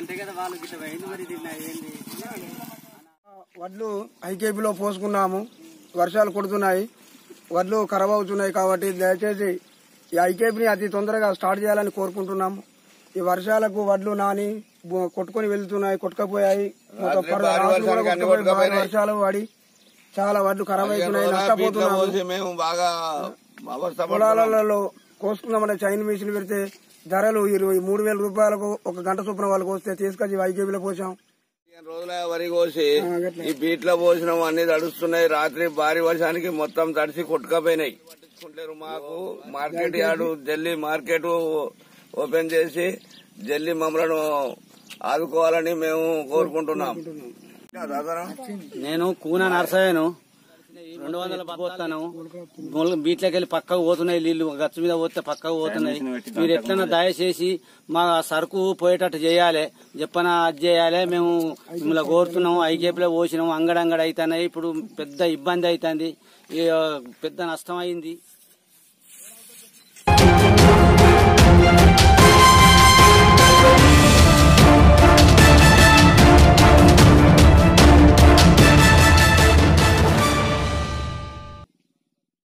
అంటే కదా వాళ్ళు గిట్ల పోయింది మరి తిన్నా ఏంది వడ్లు ఐకేపీలో పోసుకున్నాము వర్షాలు కొడుతున్నాయి వడ్లు ఖరాబ్ అవుతున్నాయి కాబట్టి దయచేసి ఈ ఐకేపీని అతి తొందరగా స్టార్ట్ చేయాలని కోరుకుంటున్నాము ఈ వర్షాలకు వడ్లు నాని బు- కొట్టుకొని వెళ్తున్నాయి కొట్టుకపోయాయి మొత్తం పర- రాత్రి కూడా కొట్టుకుపోయి బాగా వర్షాలు పడి చాలా వడ్లు ఖరాబ్ అవుతున్నాయి నష్టపోతున్నాము పోసి మేము బాగా అవస్థ పొలాలలో కోసుకుందామనే చైన్ మిషన్ పెడితే ధరలు ఇరవై మూడు వేల రూపాయలకు ఒక గంట చొప్పున వాళ్ళకి వస్తే తీసుకొచ్చి ఐకేపీలో పోసాం పదిహేను రోజుల వరి కోసి ఈ బీట్లో పోసినాం అన్ని తడుస్తున్నాయి రాత్రి భారీ వర్షానికి మొత్తం తడిసి కొట్టుకపోయినాయి పట్టించుకుంటారు మాకు మార్కెట్ యార్డు జల్లి మార్కెట్ ఓపెన్ చేసి జల్లి మమ్మలను ఆదుకోవాలని మేము కోరుకుంటున్నాం దాదాపు నేను కూన నర్సయ్యను రెండు వందల పోతాను బీట్లోకి వెళ్ళి పక్కకు పోతున్నాయి నీళ్లు గచ్చు మీద పోతే పక్కకు పోతున్నాయి మీరు ఎట్లన్నా దయచేసి మా సరుకు పోయేటట్టు చేయాలి చెప్పన అది చేయాలి మేము మిమ్మల్ని కోరుతున్నాము ఐకేపీలో పోసినాము అంగడంగడ అవుతున్నాయి ఇప్పుడు పెద్ద ఇబ్బంది అవుతుంది ఈ, పెద్ద నష్టం అయింది